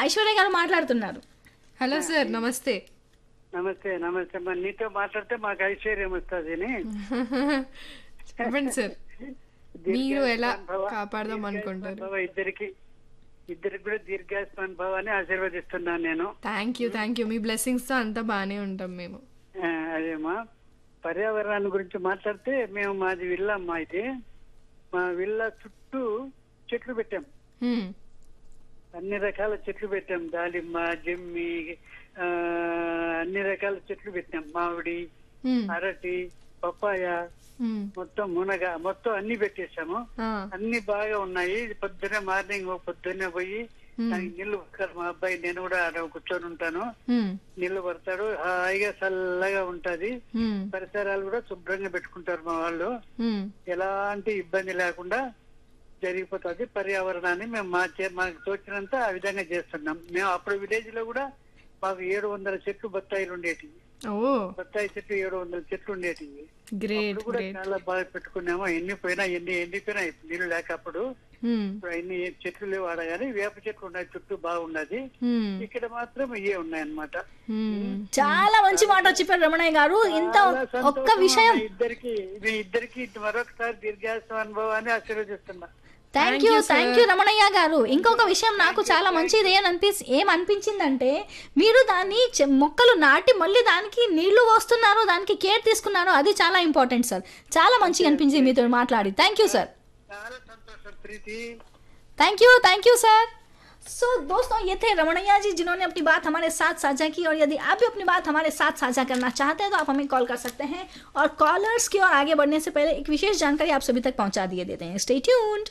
ఐశ్వర్య గారు మాట్లాడుతున్నారు hello sir నమస్తే నమస్తే నమస్తే మరి నీతో మాట్లాడితే మాకు ఐశ్వర్యం వస్తుంది అని చెప్పండి సార్ మీరు ఎలా కాపాడదాం అనుకుంటారు భవ ఇద్దరికి ఇద్దరికి కూడా దీర్ఘాస్మాన్ భవాన్ని ఆశీర్వదిస్తున్నాను నేను థ్యాంక్ యూ థ్యాంక్ యూ మీ బ్లెస్సింగ్స్ తో అంతా బాగానే ఉంటాం మేము ఆ, అదేమా పర్యావరణాన్ని గురించి మాట్లాడితే మేము మాది విల్లా అమ్మా ఇది మా విల్లా చుట్టూ చెట్లు పెట్టాం హ్మ్. అన్ని రకాల చెట్లు పెట్టాం దాలిమ్మ జమ్మి ఆ, అన్ని రకాల చెట్లు పెట్టాం మామిడి హ్మ్. అరటి పప్పాయ హ్మ్. మొత్తం మునగ మొత్తం అన్ని పెట్టేశాము ఆ. అన్ని బాగా ఉన్నాయి పొద్దున్నే మార్నింగ్ పొద్దున్నే పోయి దానికి నీళ్లు పడతారు మా అబ్బాయి నేను కూడా ఆడ కూర్చొని ఉంటాను హ్మ్. నీళ్లు పడతాడు హాయిగా చల్లగా ఉంటది హ్మ్. పరిసరాలు కూడా శుభ్రంగా పెట్టుకుంటారు మా వాళ్ళు హ్మ్. ఎలాంటి ఇబ్బంది లేకుండా జరిగిపోతుంది పర్యావరణాన్ని మేము మా చే- మాకు తోచినంత ఆ విధంగా చేస్తున్నాం మేము అప్పుడు విలేజ్ లో కూడా మాకు ఏడు వందల చెట్లు బత్తాయిలు ఉండేటివి ఓ బత్తాయి చెట్లు ఏడు వందల చెట్లు ఉండేటివి గ్రేట్ అప్పుడు కూడా గ్రేట్ చాలా బాగా పెట్టుకున్నాము ఎన్ని పోయినా ఎన్ని ఎండిపోయినాయి నీళ్లు లేక అప్పుడు హ్మ్. ఇప్పుడు అన్ని చెట్లు లేవు ఆడ కానీ వేప చెట్లు ఉన్నాయి చుట్టూ బాగున్నది హ్మ్. ఇక్కడ మాత్రం ఇవే ఉన్నాయన్నమాట హ్మ్. చాలా మంచి మాట చెప్పారు రమణయ్య గారు ఇంత చాలా ఒక్క సంతోషం విషయం అన్న ఇద్దరికి మీ ఇద్దరికి మరొకసారి దీర్ఘాస్వ అనుభవాన్ని ఆశీర్వదిస్తున్నా thank you thank you Ramanaiah garu ఇంకొక విషయం నాకు చాలా మంచిది ఏం అనిపి ఏం అనిపించిందంటే మీరు దాన్ని చె- మొక్కలు నాటి మళ్ళీ దానికి నీళ్లు పోస్తున్నారు దానికి కేర్ తీసుకున్నారు అది చాలా ఇంపార్టెంట్ సార్ చాలా మంచిగా అనిపించింది మీతో మాట్లాడి థ్యాంక్ యూ సార్ చాలా సంతోషం Preeti thank you thank you sir so दोस्तों ये थे रमणैया जी जिन्होंने अपनी बात हमारे साथ साझा की और यदि आप भी अपनी बात हमारे साथ साझा करना चाहते हैं तो आप हमें कॉल कर सकते हैं और कॉलर्स की ओर आगे बढ़ने से पहले एक विशेष जानकारी आप सभी तक पहुंचा दिए देते हैं स्टे ट्यून्ड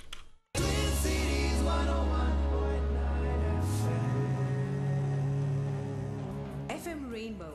FM Rainbow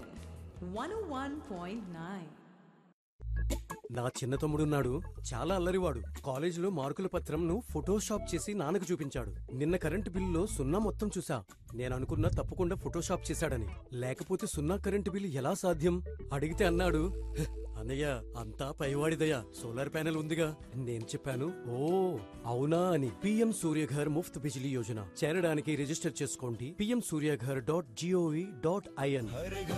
101.9. నా చిన్న తమ్ముడున్నాడు చాలా అల్లరివాడు కాలేజీలో మార్కుల పత్రంను ఫోటోషాప్ చేసి నాన్నకు చూపించాడు నిన్న కరెంటు బిల్లులో సున్నా మొత్తం చూసా నేను అనుకున్నా తప్పకుండా ఫోటోషాప్ చేశాడని లేకపోతే సున్నా కరెంటు బిల్లు ఎలా సాధ్యం అడిగితే అన్నాడు "హ్, అన్నయ్య అంతా పైవాడిదయ్యా సోలార్ ప్యానెల్ ఉందిగా నేను చెప్పాను ఓ అవునా అని పిఎం సూర్యఘర్ ముఫ్త్ బిజిలీ యోజన చేరడానికి రిజిస్టర్ చేసుకోండి PM Suryaghar dot G O V dot IN